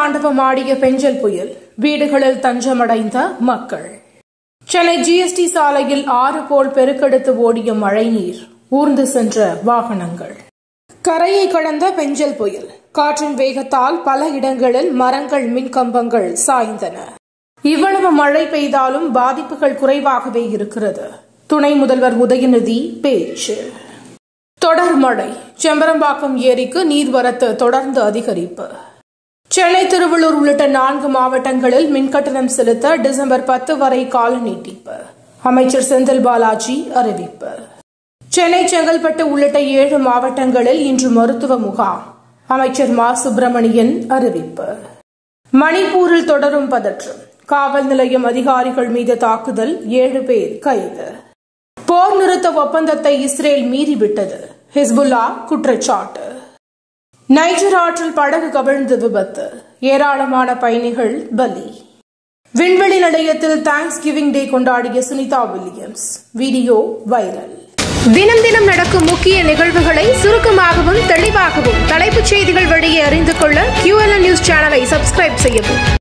தாண்டவமாடிய பெஞ்சல் புயல் வீடுகளில் தஞ்சமடைந்த மக்கள் சென்னை ஜிஎஸ்டி சாலையில் ஆறு போல் பெருக்கெடுத்து ஓடிய மழைநீர் ஊர்ந்து சென்ற வாகனங்கள் கரையை கடந்த பெஞ்சல் புயல் காற்றின் வேகத்தால் பல இடங்களில் மரங்கள் மின்கம்பங்கள் சாய்ந்தன இவ்வளவு மழை பெய்தாலும் பாதிப்புகள் குறைவாகவே இருக்கிறது துணை முதல்வர் உதயநிதி பேச்சு தொடர் மழை செம்பரம்பாக்கம் ஏரிக்கு நீர்வரத்து தொடர்ந்து அதிகரிப்பு சென்னை திருவள்ளூர் உள்ளிட்ட நான்கு மாவட்டங்களில் மின்கட்டணம் செலுத்த டிசம்பர் பத்து வரை கால நீட்டிப்பு அமைச்சர் செந்தில் பாலாஜி அறிவிப்பு சென்னை செங்கல்பட்டு உள்ளிட்ட ஏழு மாவட்டங்களில் இன்று மருத்துவ முகாம் அமைச்சர் மா சுப்பிரமணியன் அறிவிப்பு மணிப்பூரில் தொடரும் பதற்றம் காவல் நிலையம் அதிகாரிகள் மீது தாக்குதல் ஏழு பேர் கைது போர் நிறுத்த ஒப்பந்தத்தை இஸ்ரேல் மீறிவிட்டது ஹிஸ்புல்லா குற்றச்சாட்டு நைஜர் ஆற்றில் படகு கவிழ்ந்து விபத்து ஏராளமான பயணிகள் பலி விண்வெளி நிலையத்தில் தேங்க்ஸ் கிவிங் டே கொண்டாடிய சுனிதா வில்லியம்ஸ் வீடியோ வைரல் தினம் தினம் நடக்கும் முக்கிய நிகழ்வுகளை சுருக்கமாகவும் தெளிவாகவும் தலைப்புச் செய்திகள் வழியே அறிந்து கொள்ள QLN நியூஸ் சேனலை சப்ஸ்கிரைப் செய்யவும்